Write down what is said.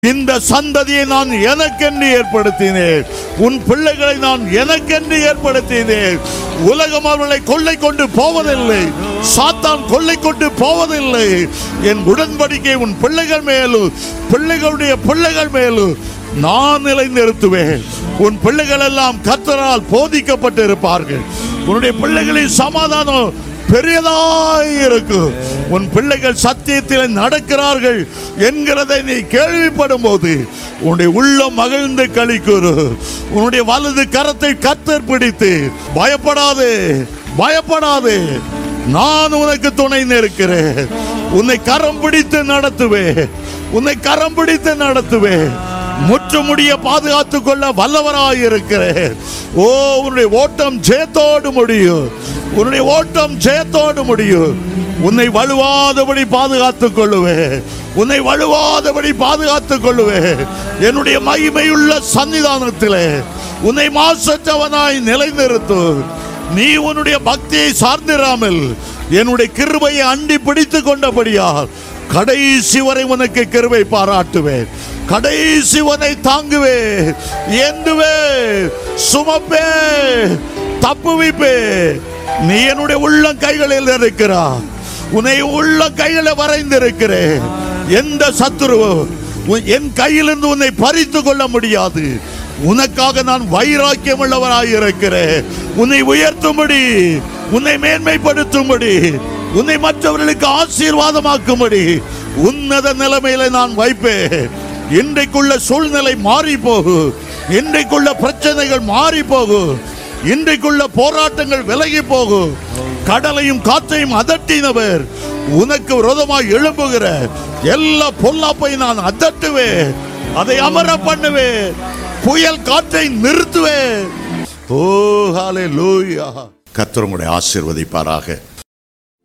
இந்த சந்ததியை நான் எனக்கென்று ஏற்படுத்தினேன் உன் பிள்ளைகளை நான் எனக்கென்று ஏற்படுத்தினேன் உலகம் அவர்களை கொள்ளை கொண்டு போவதில்லை சாத்தான் கொள்ளை கொண்டு போவதில்லை என் உடன்படிக்கை உன் பிள்ளைகள் மேலும் பிள்ளைகளுடைய பிள்ளைகள் மேலும் நான் நிலைநிறுத்துவேன் உன் பிள்ளைகள் எல்லாம் கர்த்தரால் போதிக்கப்பட்டு இருப்பார்கள் உன்னுடைய பிள்ளைகளின் சமாதானம் பெரியதாய் இருக்கும் உன் பிள்ளைகள் சத்தியத்தில் நடக்கிறார்கள் என்கிறதை நீ கேள்விப்படும் போது உன்னுடைய உள்ளம் மகிழ்ந்து கழிக்குறு உன்னுடைய வலது கரத்தை கத்தர் பிடித்து பயப்படாதே பயப்படாதே நான் உனக்கு துணை நிற்கிறேன் உன்னை கரம் பிடித்து நடத்துவேன் உன்னை கரம் பிடித்து நடத்துவேன் முற்றுமுடிய பாதுகாத்துக் கொள்ள வல்லவராய் இருக்கிறேன் ஓ உன்னுடைய ஓட்டம் ஜெயத்தோடு முடியும் உன்னுடைய ஓட்டம் ஜெயத்தோடு முடியும் உன்னை வலுவாதபடி பாதுகாத்துக் கொள்ளுவேன் உன்னை வலுவாதபடி பாதுகாத்துக் கொள்ளுவேன் என்னுடைய மகிமையுள்ள சன்னிதானத்திலே உன்னை மாசற்றவனாய் நிலைநிறுத்தும் நீ உன்னுடைய பக்தியை சார்ந்திராமல் என்னுடைய கிருபையை அண்டி பிடித்துக் கொண்டபடியால் கடைசி வரை உனக்கு கிருபை பாராட்டுவேன் கடைசி வரை தாங்குவே ஏந்துவே சுமப்பே தப்புவிப்பே நீ என்னுடைய உள்ள கைகளில் இருக்கிறா உன்னை உள்ள கைகளை வரைந்திருக்கிறேன் எந்த சத்துருவும் உன்- என் கையிலிருந்து உன்னை பறித்து கொள்ள முடியாது உனக்காக நான் வைராக்கியம் உள்ளவராய் இருக்கிறேன் உன்னை உயர்த்தும்படி உன்னை மேன்மைப்படுத்தும்படி உன்னை மற்றவர்களுக்கு ஆசீர்வாதமாக்கும்படி உன்னத நிலைமையில நான் வைப்பேன் இன்றைக்குள்ள சூழ்நிலை மாறி போகும் இன்றைக்குள்ள பிரச்சனைகள் மாறி போகும் இன்றைக்குள்ள போராட்டங்கள் விலகி போகும் கடலையும் காற்றையும் அதட்டினவர் உனக்கு விரோதமாய் எழும்புகிற எல்லா பொல்லாப்பை நான் அதட்டுவேன் அதை அமர பண்ணுவேன் புயல் காற்றை நிறுத்துவேன் ஓ ஹalleluya கர்த்தர் உங்களை ஆசீர்வதிப்பாராக